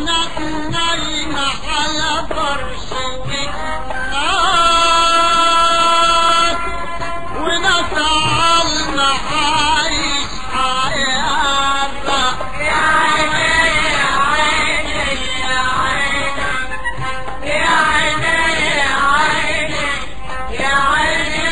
كانت نايمة على فرش وكنات وناس عالمة عايش حياتها يا عيني يا عيني يا عيني يا عيني يا عيني يا عيني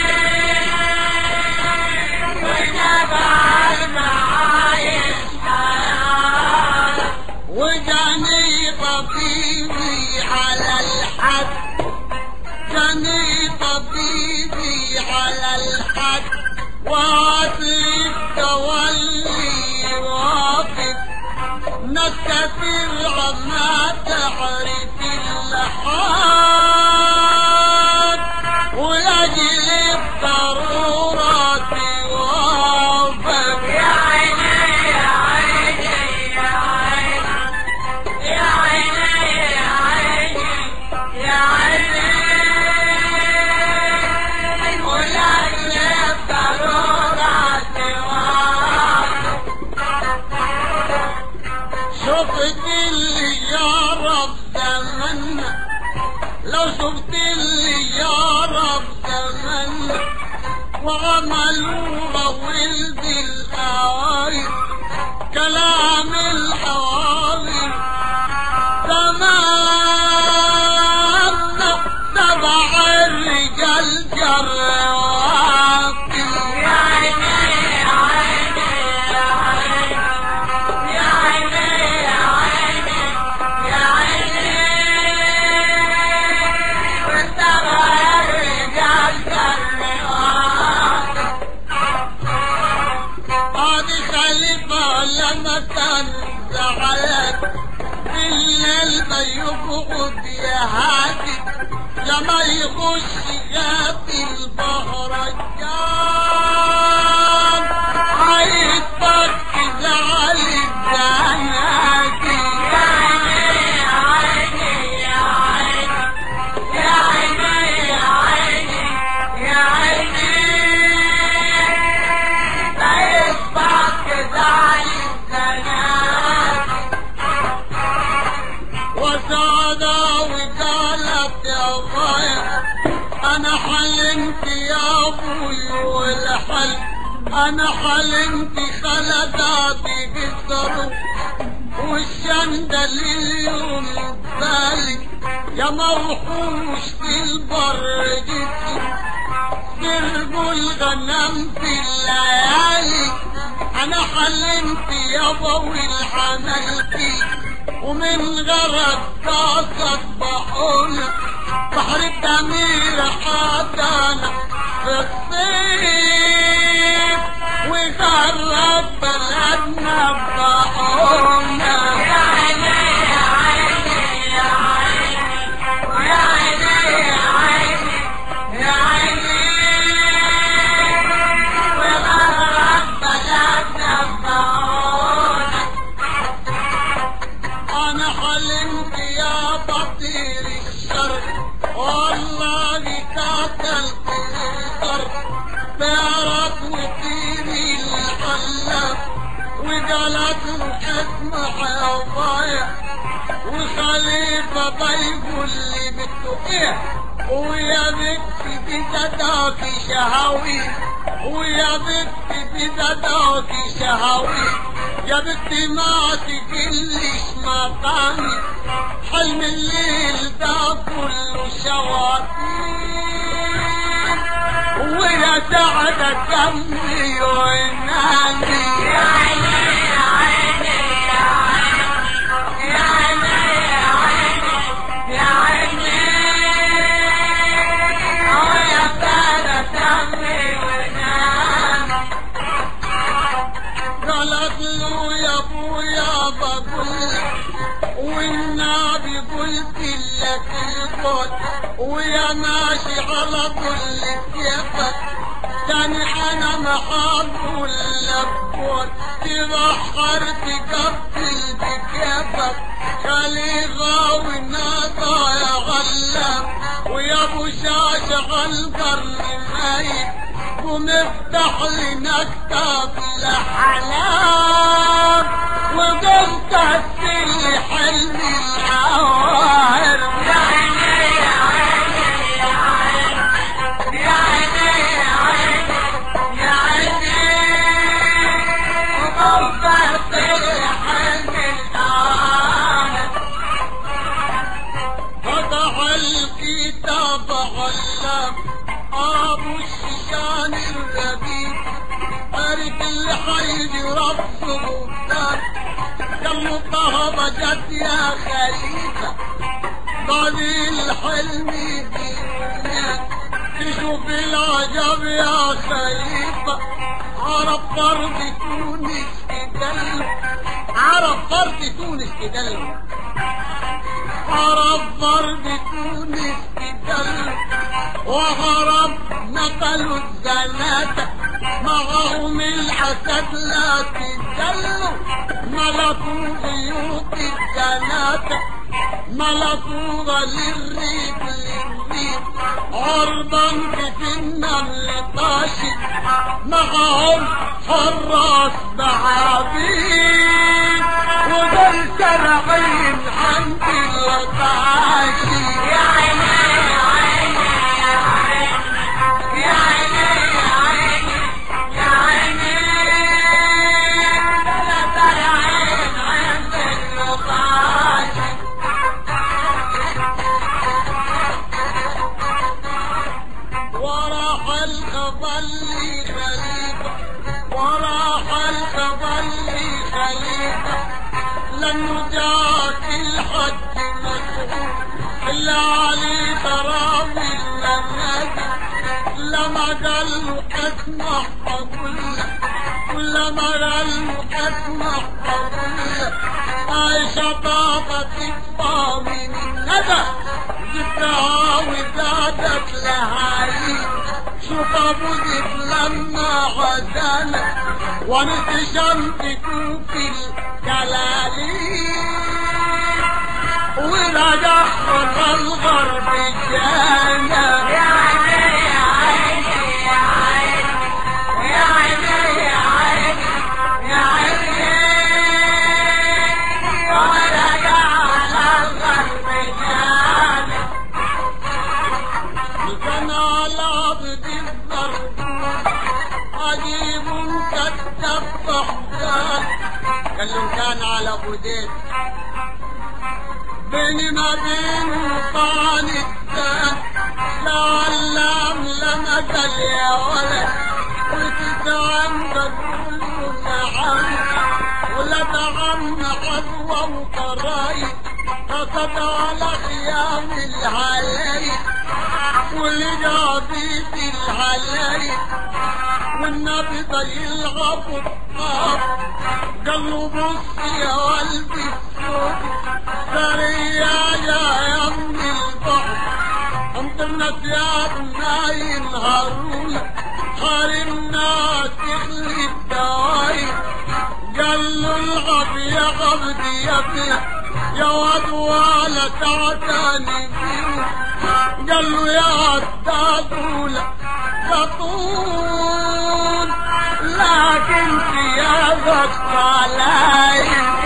ونبع المعايش حياتك وجاني طبيبي على الحد جاني طبيبي على الحد وعطلي تولي واقف ناس كتير عما تعرف الحد ولاجل الضرورة توافق يا عيني يا عيني يا عيني يا عيني يا عيني يا عيني ولأجل الضرورة شفت اللي يا رب زمنا لو شفت اللي يا رب زمنا وعملوها ولد الأوائل كلام الحوالي زماننا سبع الرجال جرواقي يا عيني يا عيني يا عيني يا عيني يا عيني يا عيني وانت غير رجال كالرواق قاضي خليفة لما كان زعلان بالليل ما يقعد يا هادي لما يخش غاب البهرجان عيطك زعل الزناكي يا عيني يا عيني يا عيني يا عيني يا عيني يا عيني بيصبح زعل الزناد وسادة وقالت يا ضايع انا حلمت يا ابوي والحل انا حلمت خلداتي بالصاروخ والشندة اليوم بالي يا موحوش في البر جيتي سرقوا الغنم في الليالي انا حلمت يا ضوي الحمل فيك ومن غرق طاسك بحول بحر التمير حاطانا في الصيف وغرق بلدنا بحولنا يا عيني يا عيني يا عيني يا عيني يا عيني يا عيني وغرق بلدنا بهونك انا حلمت يا بطير الشر والله قاتلت الشر بيعرف وطيري الحلم وقالت الحكم حيضايع وخليفة بيقول لي بنته ايه ويا بنتي بزداكي شهاوي ويا بنتي بزداكي شهاوي يا بنتي ما تقلش مقامي حلم الليل ده كله شواطين ويا سعدة كمي وينامي يا عيني يا عيني يا عيني يا عيني يا عيني يا عيني اه يا سادة سمي ونام قالت له يا ابويا بقول والنبي قلت لك القول ويا ماشي على كل كيفك تاني انا ما حقول لك قول تبحر تقبل بكيفك خليفة والنادى يا غلام ويا ابو شاشة غالقرن ميت قوم افتح لنا كتاب الاحلام وقمت السل حل علام ابو الشيشان الربيب عارف اللي هيجي ربه بوتان كم طهبة جت يا خليفة بعد الحلم يجينا تشوف العجب يا خليفة عرب فرد تونس تدل عرب فرد تونس تدل عرب فرد تونس تدل وهرب نقلوا الزناتة معهم الحسد لا تدلوا ملكوا بيوت الزناتة ملكوا للريب للريب عرضا في النمل طاشي معهم حراس بعابين ودول سرعين عند الطاشي يا عيني يا عيني يا عيني يا عيني يا عيني يا عيني ثلاث عين عند النقاش وراح الخبلي خليفة وراح الخبلي خليفة لأنه جاك الحج مسعود إلا علي تراوي إلا النبي لما قال له اسمع أقول لك كلما قال له اسمع أقول لك عايشة بابا تكفى من الندى جبتها وزادت لهاي شوف ابو زيد لما غزانا ونسي في الجلالي ورجع خطى الغرب جانا يا عيني يا عيني يا عيني يا عيني يا عيني يا عيني ورجع على الغرب جانا كان على عبد الضرب عجيب كتب فحدان قال له كان على ابو زيد بين ما بين وطعن الدان لعلام لما قال يا ولد وتتعم تقول نعم ولا تعم عدوى وقرايب فقد على خيام العلايب والجابي في العلايب والنبي ده يلعب الطاب قال له بص يا قلبي الصوت سريع يا يم البحر انت الناس يا ابنا ينهرون حارمنا تخلي الدوايب قال له الغب يا غبد يا ابني يا واد ولا تعتني بيه قال له يا الدادول تطول لكن ثيابك طالعين